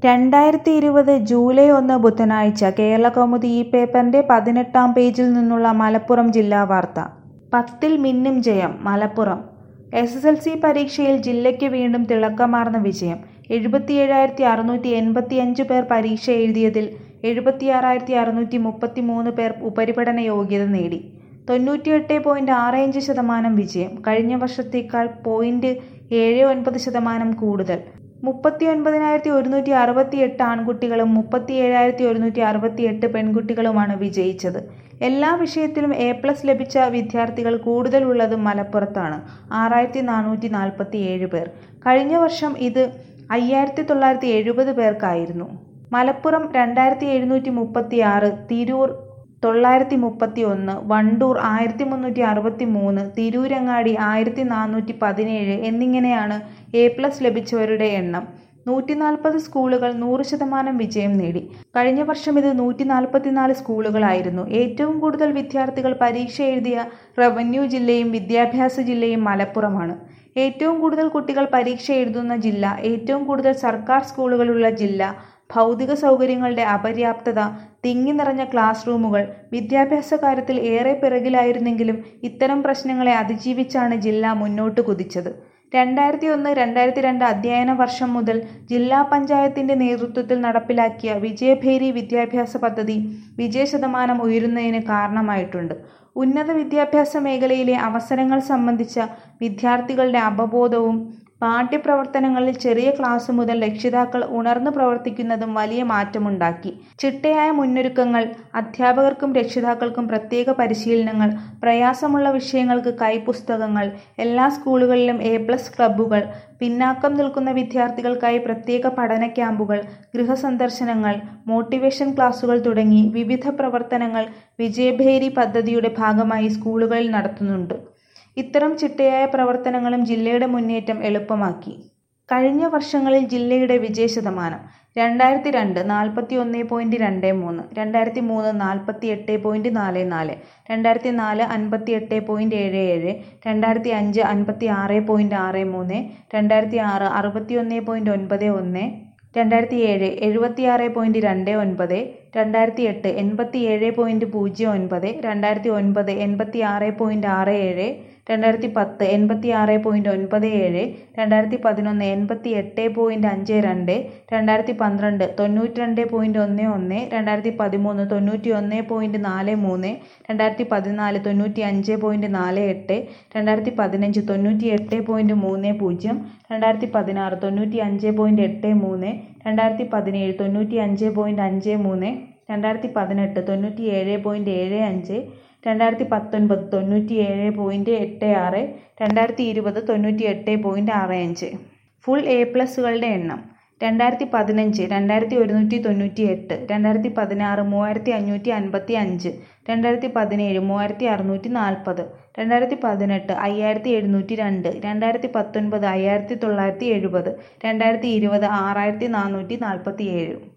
രണ്ടായിരത്തി ഇരുപത് ജൂലൈ ഒന്ന് ബുധനാഴ്ച കേരളകൗമുദി ഈ പേപ്പറിന്റെ പതിനെട്ടാം പേജിൽ നിന്നുള്ള മലപ്പുറം ജില്ലാ വാർത്ത പത്തിൽ മിന്നും ജയം Malappuram S S L C പരീക്ഷയിൽ ജില്ലയ്ക്ക് വീണ്ടും തിളക്കമാർന്ന വിജയം എഴുപത്തിയേഴായിരത്തി അറുന്നൂറ്റി എൺപത്തിയഞ്ച് പേർ പരീക്ഷ എഴുതിയതിൽ എഴുപത്തിയാറായിരത്തി അറുന്നൂറ്റി മുപ്പത്തി മൂന്ന് പേർ ഉപരിപഠന യോഗ്യത നേടി തൊണ്ണൂറ്റിയെട്ട് പോയിന്റ് ആറ് അഞ്ച് ശതമാനം വിജയം കഴിഞ്ഞ വർഷത്തേക്കാൾ പോയിന്റ് ഏഴ് ഒൻപത് ശതമാനം കൂടുതൽ മുപ്പത്തി ഒൻപതിനായിരത്തി ഒരുന്നൂറ്റി അറുപത്തി എട്ട് ആൺകുട്ടികളും മുപ്പത്തി ഏഴായിരത്തി ഒരുന്നൂറ്റി അറുപത്തി എട്ട് പെൺകുട്ടികളുമാണ് വിജയിച്ചത് എല്ലാ വിഷയത്തിലും എ പ്ലസ് ലഭിച്ച വിദ്യാർത്ഥികൾ കൂടുതലുള്ളത് മലപ്പുറത്താണ് ആറായിരത്തി നാനൂറ്റി നാൽപ്പത്തി ഏഴ് പേർ കഴിഞ്ഞ വർഷം ഇത് അയ്യായിരത്തി തൊള്ളായിരത്തി എഴുപത് പേർക്കായിരുന്നു മലപ്പുറം രണ്ടായിരത്തി എഴുന്നൂറ്റി മുപ്പത്തി ആറ് തിരൂർ തൊള്ളായിരത്തി മുപ്പത്തി ഒന്ന് വണ്ടൂർ ആയിരത്തി മുന്നൂറ്റി അറുപത്തി മൂന്ന് തിരൂരങ്ങാടി ആയിരത്തി നാനൂറ്റി പതിനേഴ് എന്നിങ്ങനെയാണ് എ പ്ലസ് ലഭിച്ചവരുടെ എണ്ണം നൂറ്റി നാൽപ്പത് സ്കൂളുകൾ നൂറ് ശതമാനം വിജയം നേടി കഴിഞ്ഞ വർഷം ഇത് നൂറ്റി നാൽപ്പത്തിനാല് സ്കൂളുകളായിരുന്നു ഏറ്റവും കൂടുതൽ വിദ്യാർത്ഥികൾ പരീക്ഷ എഴുതിയ റവന്യൂ ജില്ലയും വിദ്യാഭ്യാസ ജില്ലയും മലപ്പുറമാണ് ഏറ്റവും കൂടുതൽ കുട്ടികൾ പരീക്ഷ എഴുതുന്ന ജില്ല ഏറ്റവും കൂടുതൽ സർക്കാർ സ്കൂളുകളുള്ള ജില്ല ഭൗതിക സൗകര്യങ്ങളുടെ അപര്യാപ്തത തിങ്ങി നിറഞ്ഞ ക്ലാസ് റൂമുകൾ വിദ്യാഭ്യാസ കാര്യത്തിൽ ഏറെ പിറകിലായിരുന്നെങ്കിലും ഇത്തരം പ്രശ്നങ്ങളെ അതിജീവിച്ചാണ് ജില്ല മുന്നോട്ട് കുതിച്ചത് രണ്ടായിരത്തി ഒന്ന് രണ്ടായിരത്തി രണ്ട് അധ്യയന വർഷം മുതൽ ജില്ലാ പഞ്ചായത്തിന്റെ നേതൃത്വത്തിൽ നടപ്പിലാക്കിയ വിജയഭേരി വിദ്യാഭ്യാസ പദ്ധതി വിജയശതമാനം ഉയരുന്നതിന് കാരണമായിട്ടുണ്ട് ഉന്നത വിദ്യാഭ്യാസ മേഖലയിലെ അവസരങ്ങൾ സംബന്ധിച്ച വിദ്യാർത്ഥികളുടെ അവബോധവും പാഠ്യപ്രവർത്തനങ്ങളിൽ ചെറിയ ക്ലാസ് മുതൽ രക്ഷിതാക്കൾ ഉണർന്നു പ്രവർത്തിക്കുന്നതും വലിയ മാറ്റമുണ്ടാക്കി ചിട്ടയായ മുന്നൊരുക്കങ്ങൾ അധ്യാപകർക്കും രക്ഷിതാക്കൾക്കും പ്രത്യേക പരിശീലനങ്ങൾ പ്രയാസമുള്ള വിഷയങ്ങൾക്ക് കൈപുസ്തകങ്ങൾ എല്ലാ സ്കൂളുകളിലും എ പ്ലസ് ക്ലബ്ബുകൾ പിന്നാക്കം നിൽക്കുന്ന വിദ്യാർത്ഥികൾക്കായി പ്രത്യേക പഠന ക്യാമ്പുകൾ ഗൃഹസന്ദർശനങ്ങൾ മോട്ടിവേഷൻ ക്ലാസുകൾ തുടങ്ങി വിവിധ പ്രവർത്തനങ്ങൾ വിജയഭേരി പദ്ധതിയുടെ ഭാഗമായി സ്കൂളുകളിൽ നടത്തുന്നുണ്ട് ഇത്തരം ചിട്ടയായ പ്രവർത്തനങ്ങളും ജില്ലയുടെ മുന്നേറ്റം എളുപ്പമാക്കി കഴിഞ്ഞ വർഷങ്ങളിൽ ജില്ലയുടെ വിജയശതമാനം രണ്ടായിരത്തി രണ്ട് നാൽപ്പത്തി ഒന്ന് പോയിന്റ് രണ്ട് മൂന്ന് രണ്ടായിരത്തി മൂന്ന് നാൽപ്പത്തി എട്ട് പോയിന്റ് നാല് നാല് രണ്ടായിരത്തി നാല് അൻപത്തി എട്ട് പോയിന്റ് ഏഴ് ഏഴ് രണ്ടായിരത്തി അഞ്ച് അൻപത്തി ആറ് പോയിന്റ് ആറ് മൂന്ന് രണ്ടായിരത്തി ആറ് അറുപത്തി ഒന്ന് പോയിന്റ് ഒൻപത് ഒന്ന് രണ്ടായിരത്തി ഏഴ് എഴുപത്തിയാറ് പോയിന്റ് രണ്ട് ഒൻപത് രണ്ടായിരത്തി എട്ട് എൺപത്തി ഏഴ് പോയിന്റ് പൂജ്യം ഒൻപത് രണ്ടായിരത്തി ഒൻപത് എൺപത്തി ആറ് പോയിന്റ് ആറ് ഏഴ് രണ്ടായിരത്തി പത്ത് എൺപത്തി ആറ് പോയിന്റ് ഒൻപത് ഏഴ് രണ്ടായിരത്തി പതിനൊന്ന് എൺപത്തി എട്ട് പോയിന്റ് അഞ്ച് രണ്ട് രണ്ടായിരത്തി പന്ത്രണ്ട് തൊണ്ണൂറ്റി രണ്ട് പോയിന്റ് ഒന്ന് ഒന്ന് രണ്ടായിരത്തി പതിമൂന്ന് തൊണ്ണൂറ്റി ഒന്ന് പോയിന്റ് നാല് മൂന്ന് രണ്ടായിരത്തി പതിനാല് തൊണ്ണൂറ്റി അഞ്ച് പോയിന്റ് നാല് എട്ട് രണ്ടായിരത്തി പതിനഞ്ച് തൊണ്ണൂറ്റി എട്ട് പോയിന്റ് മൂന്ന് പൂജ്യം രണ്ടായിരത്തി പതിനാറ് തൊണ്ണൂറ്റി അഞ്ച് പോയിന്റ് എട്ട് മൂന്ന് രണ്ടായിരത്തി പതിനേഴ് തൊണ്ണൂറ്റി അഞ്ച് പോയിന്റ് അഞ്ച് മൂന്ന് രണ്ടായിരത്തി പതിനെട്ട് തൊണ്ണൂറ്റി ഏഴ് പോയിന്റ് ഏഴ് അഞ്ച് രണ്ടായിരത്തി പത്തൊൻപത് തൊണ്ണൂറ്റി ഏഴ് പോയിന്റ് എട്ട് ആറ് രണ്ടായിരത്തി ഇരുപത് തൊണ്ണൂറ്റി എട്ട് പോയിന്റ് ആറ് അഞ്ച് ഫുൾ എ പ്ലസുകളുടെ എണ്ണം രണ്ടായിരത്തി പതിനഞ്ച് രണ്ടായിരത്തി ഒരുന്നൂറ്റി തൊണ്ണൂറ്റി എട്ട് രണ്ടായിരത്തി പതിനാറ് മൂവായിരത്തി അഞ്ഞൂറ്റി അൻപത്തി അഞ്ച് രണ്ടായിരത്തി പതിനേഴ് മൂവായിരത്തി അറുന്നൂറ്റി നാൽപ്പത് രണ്ടായിരത്തി പതിനെട്ട് അയ്യായിരത്തി എഴുന്നൂറ്റി രണ്ട് രണ്ടായിരത്തി പത്തൊൻപത് അയ്യായിരത്തി തൊള്ളായിരത്തി എഴുപത് രണ്ടായിരത്തി ഇരുപത് ആറായിരത്തി നാനൂറ്റി നാൽപ്പത്തി ഏഴ്